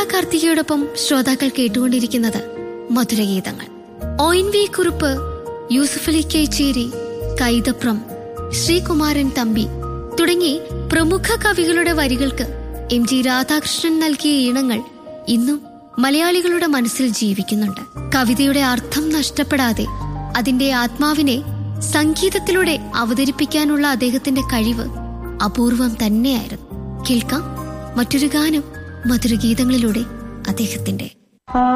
കാർത്തികയോടൊപ്പം ശ്രോതാക്കൾ കേട്ടുകൊണ്ടിരിക്കുന്നത് മധുരഗീതങ്ങൾ O N V Kurup Yusufali Kecheri Kaithapram Sreekumaran Thampi തുടങ്ങി പ്രമുഖ കവികളുടെ വരികൾക്ക് എം ജി രാധാകൃഷ്ണൻ നൽകിയ ഈണങ്ങൾ ഇന്നും മലയാളികളുടെ മനസ്സിൽ ജീവിക്കുന്നുണ്ട് കവിതയുടെ അർത്ഥം നഷ്ടപ്പെടാതെ അതിന്റെ ആത്മാവിനെ സംഗീതത്തിലൂടെ അവതരിപ്പിക്കാനുള്ള അദ്ദേഹത്തിന്റെ കഴിവ് അപൂർവം തന്നെയായിരുന്നു കേൾക്കാം മറ്റൊരു ഗാനം മധുരഗീതങ്ങളിലൂടെ അദ്ദേഹത്തിന്റെ